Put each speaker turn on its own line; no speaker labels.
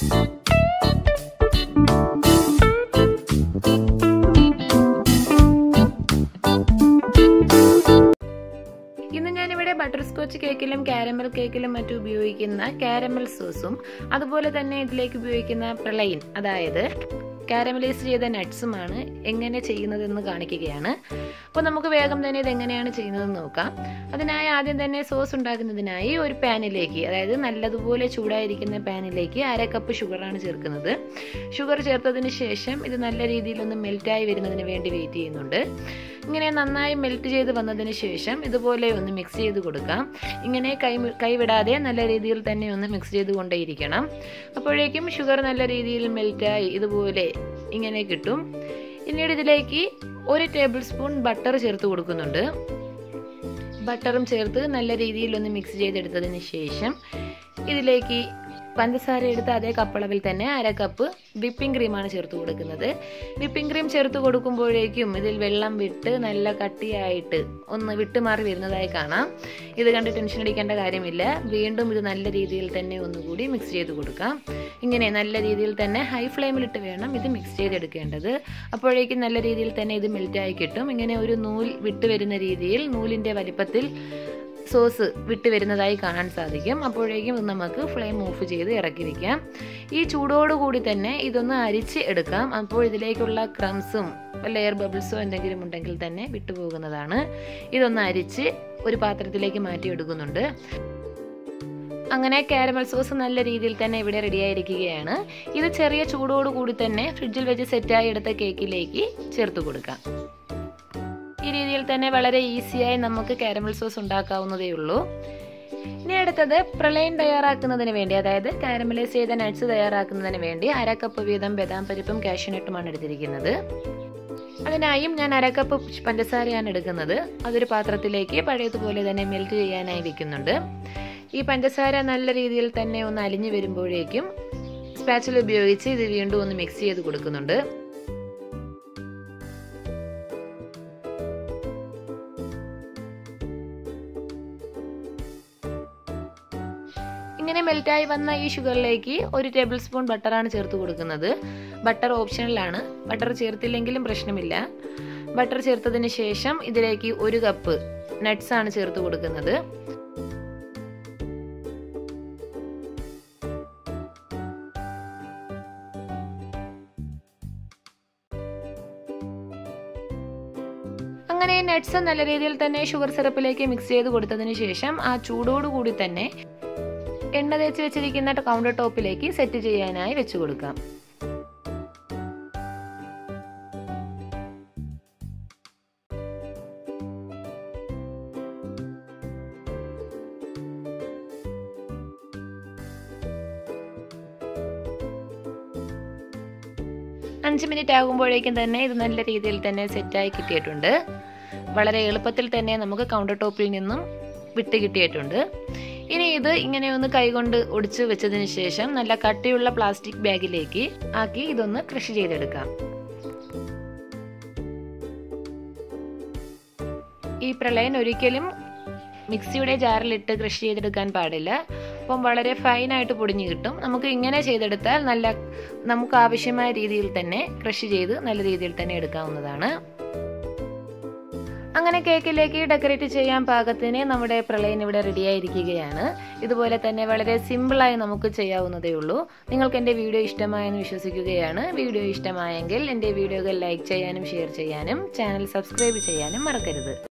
ഇന്ന് ഞാനിവിടെ butterscotch കേക്കിലും കാരമൽ കേക്കിലും മറ്റും ഉപയോഗിക്കുന്ന കാരമൽ സോസും അതുപോലെ തന്നെ ഇതിലേക്ക് ഉപയോഗിക്കുന്ന പ്രളയിൻ അതായത് കാരമലൈസ് ചെയ്ത നട്ട്സുമാണ് എങ്ങനെ ചെയ്യുന്നതെന്ന് കാണിക്കുകയാണ് അപ്പോൾ നമുക്ക് വേഗം തന്നെ ഇത് എങ്ങനെയാണ് ചെയ്യുന്നതെന്ന് നോക്കാം അതിനായി ആദ്യം തന്നെ സോസ് ഉണ്ടാക്കുന്നതിനായി ഒരു പാനിലേക്ക് അതായത് നല്ലതുപോലെ ചൂടായിരിക്കുന്ന പാനിലേക്ക് അര കപ്പ് ഷുഗറാണ് ചേർക്കുന്നത് ഷുഗർ ചേർത്തതിന് ശേഷം ഇത് നല്ല രീതിയിലൊന്ന് മെൽറ്റായി വരുന്നതിന് വേണ്ടി വെയിറ്റ് ചെയ്യുന്നുണ്ട് ഇങ്ങനെ നന്നായി മെൽറ്റ് ചെയ്ത് വന്നതിന് ശേഷം ഇതുപോലെ ഒന്ന് മിക്സ് ചെയ്ത് കൊടുക്കാം ഇങ്ങനെ കൈ കൈവിടാതെ നല്ല രീതിയിൽ തന്നെ ഒന്ന് മിക്സ് ചെയ്ത് കൊണ്ടേയിരിക്കണം അപ്പോഴേക്കും ഷുഗർ നല്ല രീതിയിൽ മെൽറ്റായി ഇതുപോലെ ഇങ്ങനെ കിട്ടും പിന്നീട് ഇതിലേക്ക് ഒരു ടേബിൾ സ്പൂൺ ബട്ടർ ചേർത്ത് കൊടുക്കുന്നുണ്ട് ബട്ടറും ചേർത്ത് നല്ല രീതിയിൽ ഒന്ന് മിക്സ് ചെയ്തെടുത്തതിന് ശേഷം ഇതിലേക്ക് പഞ്ചസാര എടുത്ത് അതേ കപ്പളവിൽ തന്നെ അര കപ്പ് വിപ്പിംഗ് ക്രീമാണ് ചേർത്ത് കൊടുക്കുന്നത് വിപ്പിംഗ് ക്രീം ചേർത്ത് കൊടുക്കുമ്പോഴേക്കും ഇതിൽ വെള്ളം വിട്ട് നല്ല കട്ടിയായിട്ട് ഒന്ന് വിട്ടുമാറി വരുന്നതായി കാണാം ഇത് കണ്ട് ടെൻഷൻ അടിക്കേണ്ട കാര്യമില്ല വീണ്ടും ഇത് നല്ല രീതിയിൽ തന്നെ ഒന്നുകൂടി മിക്സ് ചെയ്ത് കൊടുക്കാം ഇങ്ങനെ നല്ല രീതിയിൽ തന്നെ ഹൈ ഫ്ലെയിമിലിട്ട് വേണം ഇത് മിക്സ് ചെയ്തെടുക്കേണ്ടത് അപ്പോഴേക്കും നല്ല രീതിയിൽ തന്നെ ഇത് മെൽറ്റായി കിട്ടും ഇങ്ങനെ ഒരു നൂൽ വിട്ട് വരുന്ന രീതിയിൽ നൂലിൻ്റെ വലിപ്പത്തിൽ സോസ് വിട്ട് വരുന്നതായി കാണാൻ സാധിക്കും അപ്പോഴേക്കും നമുക്ക് ഫ്ലെയിം ഓഫ് ചെയ്ത് ഇറക്കി വെക്കാം ഈ ചൂടോടുകൂടി തന്നെ ഇതൊന്ന് അരിച്ച് എടുക്കാം അപ്പോൾ ഇതിലേക്കുള്ള ക്രംസും ലെയർ ബബിൾസോ എന്തെങ്കിലും ഉണ്ടെങ്കിൽ തന്നെ വിട്ടുപോകുന്നതാണ് ഇതൊന്ന് അരിച്ച് ഒരു പാത്രത്തിലേക്ക് മാറ്റി എടുക്കുന്നുണ്ട് അങ്ങനെ കാരമൽ സോസ് നല്ല രീതിയിൽ തന്നെ ഇവിടെ റെഡിയായിരിക്കുകയാണ് ഇത് ചെറിയ ചൂടോടുകൂടി തന്നെ ഫ്രിഡ്ജിൽ വെച്ച് സെറ്റായി എടുത്ത കേക്കിലേക്ക് ചേർത്ത് കൊടുക്കാം ഈ രീതിയിൽ തന്നെ വളരെ ഈസിയായി നമുക്ക് കാരമൽ സോസ് ഉണ്ടാക്കാവുന്നതേ ഉള്ളൂ ഇനി അടുത്തത് പ്രളയം തയ്യാറാക്കുന്നതിന് വേണ്ടി അതായത് കാരമലൈസ് ചെയ്ത നട്ട്സ് തയ്യാറാക്കുന്നതിന് വേണ്ടി അര കപ്പ് വീതം ബദാം പരിപ്പും കാഷ്യൂനട്ടുമാണ് എടുത്തിരിക്കുന്നത് അതിനായും ഞാൻ അര കപ്പ് പഞ്ചസാരയാണ് എടുക്കുന്നത് അതൊരു പാത്രത്തിലേക്ക് പഴയതുപോലെ തന്നെ മെൽറ്റ് ചെയ്യാനായി വെക്കുന്നുണ്ട് ഈ പഞ്ചസാര നല്ല രീതിയിൽ തന്നെ ഒന്ന് അലിഞ്ഞു വരുമ്പോഴേക്കും സ്പാച്ചിൽ ഉപയോഗിച്ച് ഇത് വീണ്ടും ഒന്ന് മിക്സ് ചെയ്ത് കൊടുക്കുന്നുണ്ട് ഇങ്ങനെ മെൽറ്റായി വന്ന ഈ ഷുഗറിലേക്ക് ഒരു ടേബിൾ സ്പൂൺ ബട്ടറാണ് ചേർത്ത് കൊടുക്കുന്നത് ബട്ടർ ഓപ്ഷണലാണ് ബട്ടർ ചേർത്തില്ലെങ്കിലും പ്രശ്നമില്ല ബട്ടർ ചേർത്തതിന് ശേഷം ഇതിലേക്ക് ഒരു കപ്പ് നട്ട്സ് ആണ് ചേർത്ത് കൊടുക്കുന്നത് അങ്ങനെ നട്ട്സ് നല്ല രീതിയിൽ തന്നെ ഷുഗർ സിറപ്പിലേക്ക് മിക്സ് ചെയ്ത് കൊടുത്തതിന് ശേഷം ആ ചൂടോടുകൂടി തന്നെ എണ്ണ തേച്ച് വെച്ചിരിക്കുന്ന കൗണ്ടർ ടോപ്പിലേക്ക് സെറ്റ് ചെയ്യാനായി വെച്ചു കൊടുക്കാം അഞ്ച് മിനിറ്റ് ആകുമ്പോഴേക്കും തന്നെ ഇത് നല്ല രീതിയിൽ തന്നെ സെറ്റായി കിട്ടിയിട്ടുണ്ട് വളരെ എളുപ്പത്തിൽ തന്നെ നമുക്ക് കൗണ്ടർ ടോപ്പിൽ നിന്നും വിട്ട് കിട്ടിയിട്ടുണ്ട് ഇനി ഇത് ഇങ്ങനെ ഒന്ന് കൈകൊണ്ട് ഒടിച്ച് വെച്ചതിന് ശേഷം നല്ല കട്ടിയുള്ള പ്ലാസ്റ്റിക് ബാഗിലേക്ക് ആക്കി ഇതൊന്ന് കൃഷി ചെയ്തെടുക്കാം ഈ പ്രളയൻ ഒരിക്കലും മിക്സിയുടെ ജാറിലിട്ട് കൃഷി ചെയ്തെടുക്കാൻ പാടില്ല അപ്പം വളരെ ഫൈനായിട്ട് പൊടിഞ്ഞു കിട്ടും നമുക്ക് ഇങ്ങനെ ചെയ്തെടുത്താൽ നല്ല നമുക്ക് ആവശ്യമായ രീതിയിൽ തന്നെ കൃഷി ചെയ്ത് നല്ല രീതിയിൽ തന്നെ എടുക്കാവുന്നതാണ് അങ്ങനെ കേക്കിലേക്ക് ഡെക്കറേറ്റ് ചെയ്യാൻ പാകത്തിന് നമ്മുടെ പ്രളയം ഇവിടെ റെഡിയായിരിക്കുകയാണ് ഇതുപോലെ തന്നെ വളരെ സിമ്പിളായി നമുക്ക് ചെയ്യാവുന്നതേ ഉള്ളൂ നിങ്ങൾക്ക് എൻ്റെ വീഡിയോ ഇഷ്ടമായെന്ന് വിശ്വസിക്കുകയാണ് വീഡിയോ ഇഷ്ടമായെങ്കിൽ എൻ്റെ വീഡിയോകൾ ലൈക്ക് ചെയ്യാനും ഷെയർ ചെയ്യാനും ചാനൽ സബ്സ്ക്രൈബ് ചെയ്യാനും മറക്കരുത്